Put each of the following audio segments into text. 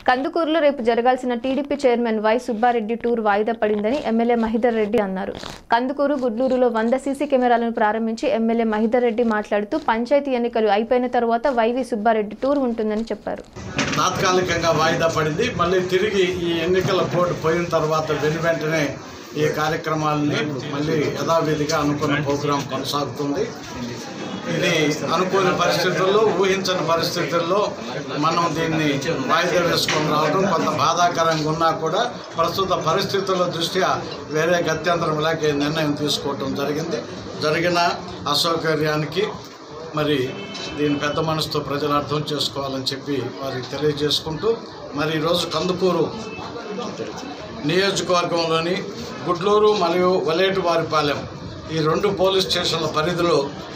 కందుకూరులో రేపు జరగాల్సిన TDP chairman Y Subba Reddy tour వాయిదా పడిందని ఎమ్మెల్యే మహిదర్ రెడ్డి అన్నారు కందుకూరు గుడ్లూరులో వంద సీసీ కెమెరాలను ప్రారంభించి ఎమ్మెల్యే మహిదర్ రెడ్డి మాట్లాడుతూ పంచాయతీ ఎన్నికలు అయిపోయిన తర్వాత వైవి సుబ్బారెడ్డి టూర్ ఉంటుందని చెప్పారు తాత్కాలికంగా వాయిదా పడింది మళ్ళీ తిరిగి ఈ ఎన్నికల కోడ్ పోయిన తర్వాత వెను వెంటనే ఈ కార్యక్రమాలని మళ్ళీ యథావిధిగా అనుకున్న ప్రోగ్రాం కొనసాగుతుంది ఇది అనుకోని పరిస్థితుల్లో ఊహించని పరిస్థితుల్లో మనం దీన్ని వాయిదా వేసుకొని రావడం కొంత బాధాకరంగా ఉన్నా కూడా ప్రస్తుత పరిస్థితుల దృష్ట్యా వేరే గత్యంతరం లేక ఈ నిర్ణయం తీసుకోవటం జరిగింది జరిగిన అసౌకర్యానికి మరి దీని పెద్ద మనసుతో ప్రజలు అర్థం చేసుకోవాలని చెప్పి వారికి తెలియజేసుకుంటూ మరి ఈరోజు కందుకూరు నియోజకవర్గంలోని గుడ్లూరు మరియు వలేటివారిపాలెం ఈ రెండు పోలీస్ స్టేషన్ల పరిధిలో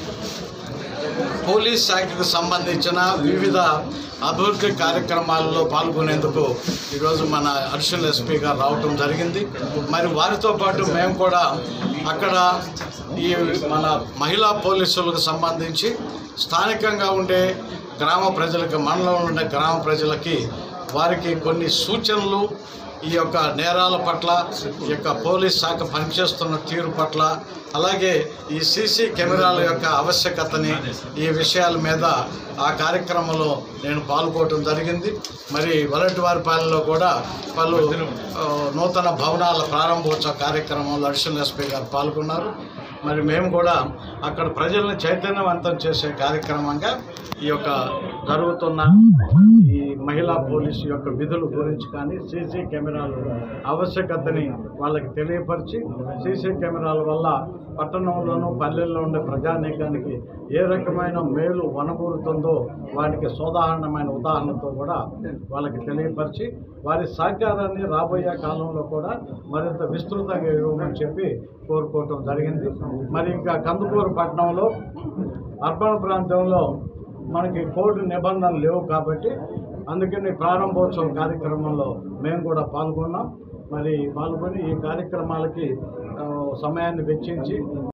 పోలీస్ శాఖకు సంబంధించిన వివిధ అభివృద్ధి కార్యక్రమాల్లో పాల్గొనేందుకు ఈరోజు మన అడిషనల్ ఎస్పీ గారు రావటం జరిగింది మరి వారితో పాటు మేము కూడా అక్కడ ఈ మన మహిళా పోలీసులకు సంబంధించి స్థానికంగా ఉండే గ్రామ ప్రజలకి మండలంలో ఉండే గ్రామ ప్రజలకి వారికి కొన్ని సూచనలు ఈ యొక్క నేరాల పట్ల ఈ యొక్క పోలీస్ శాఖ పనిచేస్తున్న తీరు పట్ల అలాగే ఈ సీసీ కెమెరాల యొక్క ఆవశ్యకతని ఈ విషయాల మీద ఆ కార్యక్రమంలో నేను పాల్గొనడం జరిగింది మరి వలటివారిపాలెంలో కూడా పలు ఆ, నూతన భవనాల ప్రారంభోత్సవ కార్యక్రమంలో అడిషనల్ ఎస్పీ గారు పాల్గొన్నారు మరి మేము కూడా అక్కడ ప్రజలను చైతన్యవంతం చేసే కార్యక్రమంగా ఈ యొక్క జరుగుతున్న ఈ మహిళా పోలీసు యొక్క విధుల గురించి కానీ సీసీ కెమెరాల ఆవశ్యకతని వాళ్ళకి తెలియపరిచి సీసీ కెమెరాల వల్ల పట్టణంలోనూ పల్లెల్లో ఉండే ప్రజానీకానికి ఏ రకమైన మేలు వనకూరుతుందో వాటికి సోదాహరణమైన ఉదాహరణతో కూడా వాళ్ళకి తెలియపరిచి వారి సహకారాన్ని రాబోయే కాలంలో కూడా మరింత విస్తృతంగా ఇవ్వమని చెప్పి కోరుకోవటం జరిగింది మరి ఇంకా కందుకూరు పట్టణంలో అర్బన్ ప్రాంతంలో మనకి కోర్టు నిబంధనలు లేవు కాబట్టి అందుకని ప్రారంభోత్సవం కార్యక్రమంలో మేము కూడా పాల్గొన్నాం మరి పాల్గొని ఈ కార్యక్రమాలకి ఆ, సమయాన్ని వెచ్చించి